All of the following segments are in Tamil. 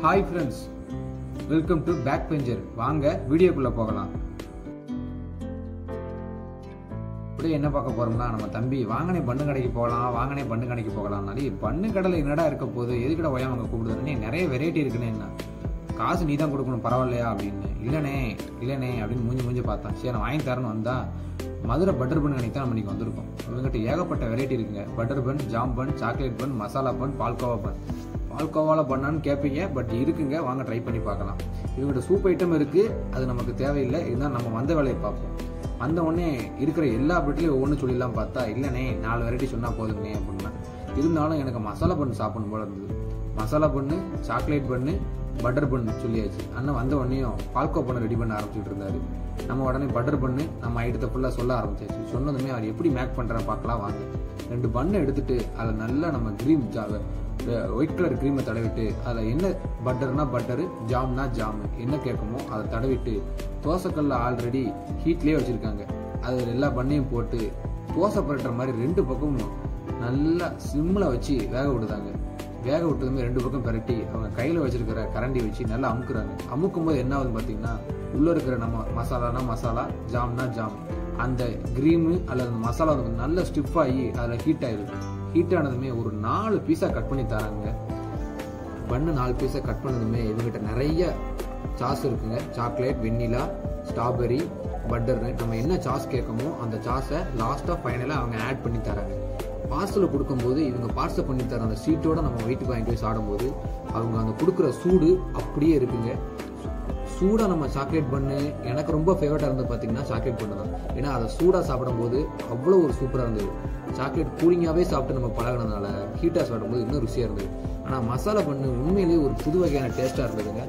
hi friends welcome to back bencher வாங்க வீடியோக்குள்ள போகலாம் இப்படியே என்ன பார்க்க போறோம்னா நம்ம தம்பி வாங்கனே பண்ணு கடைக்கு போகலாம் வாங்கனே பண்ணு கடைக்கு போகலாம் நிறைய பண்ணு கடையில் என்னடா இருக்க போகுது எதுக்கட ஒய்யாம அங்கே கூப்பிடுதுன்னு நிறைய வெரைட்டி இருக்குன்னு என்ன காசு நீ தான் கொடுக்கணும் பரவாயில்லையா அப்படின்னு இல்லைனே இல்லைனே அப்படின்னு மூஞ்சி மூஞ்சி பார்த்தான் சரி நான் வாங்கி தரேன்னு வந்தா மதுரை பட்டர் பன் கடைக்கு தான் நம்ம இன்னைக்கு வந்திருக்கோம் இவங்ககிட்ட ஏகப்பட்ட வெரைட்டி இருக்குங்க butter bun jam bun chocolate bun masala bun palkova bun பால்கோவாவில் பண்ணான்னு கேட்பீங்க பட் இருக்குங்க வாங்க ட்ரை பண்ணி பார்க்கலாம் இவங்ககிட்ட சூப் ஐட்டம் இருக்கு அது நமக்கு தேவையில்லை இதுதான் நம்ம வந்த வேலையை பார்ப்போம் வந்த உடனே இருக்கிற எல்லா பிரெட்லையும் ஒவ்வொன்று சொல்லிடலாம் பார்த்தா இல்லைண்ணே நாலு வெரைட்டி சொன்னால் போதுங்கண்ணே அப்படின்னா இருந்தாலும் எனக்கு மசாலா பண்ணு சாப்பிடணும் போல இருந்தது மசாலா பண்ணு சாக்லேட் பண்ணு பட்டர் பண்ணு சொல்லியாச்சு அண்ணன் வந்த உடனேயும் பால்கோ பண்ணு ரெடி பண்ண ஆரம்பிச்சுட்டு இருந்தாரு நம்ம உடனே பட்டர் பண்ணு நம்ம ஐட்டத்தை ஃபுல்லாக சொல்ல ஆரம்பிச்சாச்சு சொன்னதுமே அவர் எப்படி மேக் பண்ணுற பார்க்கலாம் வாங்க ரெண்டு பண்ணை எடுத்துட்டு அதில் நல்லா நம்ம க்ரீம் ஜாவை ஒயிட் கலர் க்ரீமை தடவிட்டு அதில் என்ன பட்டர்னா பட்டரு ஜாம்னா ஜாமு என்ன கேட்குமோ அதை தடவிட்டு தோசைக்கல்ல ஆல்ரெடி ஹீட்லேயே வச்சுருக்காங்க அதில் எல்லா பண்ணையும் போட்டு தோசை புரட்டுற மாதிரி ரெண்டு பக்கமும் நல்லா சிம்மில் வச்சு வேக விடுதாங்க வேக விட்டதுமே ரெண்டு பக்கம் பரட்டி அவங்க கையில் வச்சிருக்கிற கரண்டி வச்சு நல்லா அமுக்குறாங்க அமுக்கும் போது என்ன ஆகுது பார்த்தீங்கன்னா உள்ளே இருக்கிற நம்ம மசாலானா மசாலா ஜாம்னா ஜாம் அந்த க்ரீமு அல்லது அந்த மசாலா வந்து நல்ல ஸ்டிஃப் ஆகி அதில் ஹீட் ஆயிடுது ஹீட் ஆனதுமே ஒரு நாலு பீஸாக கட் பண்ணி தராங்க பண்ணு நாலு பீஸை கட் பண்ணதுமே இவங்ககிட்ட நிறைய சாஸ் இருக்குங்க சாக்லேட் வெண்ணிலா ஸ்ட்ராபெரி பட்டர்னு நம்ம என்ன சாஸ் கேட்கமோ அந்த சாஸை லாஸ்ட்டாக ஃபைனலாக அவங்க ஆட் பண்ணி தராங்க பார்சல் கொடுக்கும்போது இவங்க பார்சல் பண்ணி தர அந்த சீட்டோட நம்ம வீட்டுக்கு வாங்கிட்டு போய் சாப்பிடும்போது அவங்க அந்த கொடுக்குற சூடு அப்படியே இருக்குங்க சூடாக நம்ம சாக்லேட் பண்ணு எனக்கு ரொம்ப ஃபேவரட்டாக இருந்தது பார்த்தீங்கன்னா சாக்லேட் பண்ணு தான் ஏன்னா அதை சூடாக சாப்பிடும்போது அவ்வளோ ஒரு சூப்பராக இருந்தது சாக்லேட் கூலிங்காகவே சாப்பிட்டு நம்ம பழகினதுனால ஹீட்டாக சாப்பிடும்போது இன்னும் ருசியாக இருந்தது ஆனால் மசாலா பண்ணு உண்மையிலேயே ஒரு புது வகையான டேஸ்ட்டாக இருந்ததுங்க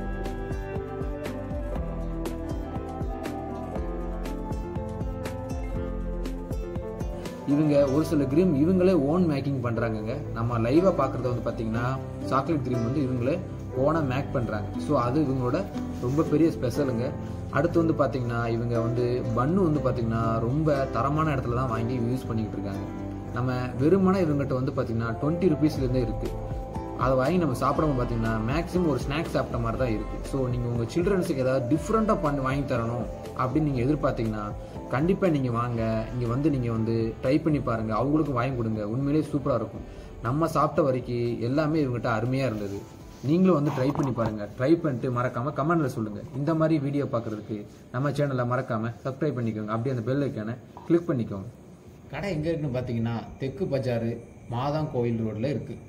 இவங்க ஒரு சில கிரீம் இவங்களே ஓன் மேக்கிங் பண்ணுறாங்கங்க நம்ம லைவாக பார்க்குறத வந்து பார்த்தீங்கன்னா சாக்லேட் கிரீம் வந்து இவங்களே ஓனாக மேக் பண்ணுறாங்க ஸோ அது இவங்களோட ரொம்ப பெரிய ஸ்பெஷலுங்க அடுத்து வந்து பார்த்தீங்கன்னா இவங்க வந்து பன்னு வந்து பார்த்தீங்கன்னா ரொம்ப தரமான இடத்துல தான் வாங்கி யூஸ் பண்ணிக்கிட்டு இருக்காங்க நம்ம வெறுமனே இவங்ககிட்ட வந்து பார்த்தீங்கன்னா டுவெண்ட்டி ருபீஸ்லேருந்தே இருக்குது அதை வாங்கி நம்ம சாப்பிடும்போது பார்த்தீங்கன்னா மேக்ஸிமம் ஒரு ஸ்நாக்ஸ் சாப்பிட்ட மாதிரி தான் இருக்குது ஸோ நீங்கள் உங்கள் சில்ட்ரன்ஸுக்கு ஏதாவது டிஃப்ரெண்ட்டாக பண்ணி வாங்கி தரணும் அப்படின்னு நீங்கள் எதிர்பார்த்தீங்கன்னா கண்டிப்பாக நீங்கள் வாங்க இங்கே வந்து நீங்கள் வந்து ட்ரை பண்ணி பாருங்கள் அவங்களுக்கும் வாங்கி கொடுங்க உண்மையிலேயே சூப்பராக இருக்கும் நம்ம சாப்பிட்ட வரைக்கும் எல்லாமே இவங்ககிட்ட அருமையாக இருந்தது நீங்களும் வந்து ட்ரை பண்ணி பாருங்கள் ட்ரை பண்ணிட்டு மறக்காமல் கமெண்ட்டில் சொல்லுங்கள் இந்த மாதிரி வீடியோ பார்க்குறதுக்கு நம்ம சேனலை மறக்காமல் சப்ஸ்கிரைப் பண்ணிக்கோங்க அப்படியே அந்த பெல் ஐக்கானை கிளிக் பண்ணிக்கோங்க கடை எங்கே இருக்குன்னு பார்த்தீங்கன்னா தெற்கு பஜாரு மாதாங் கோயில் ரோட்டில் இருக்குது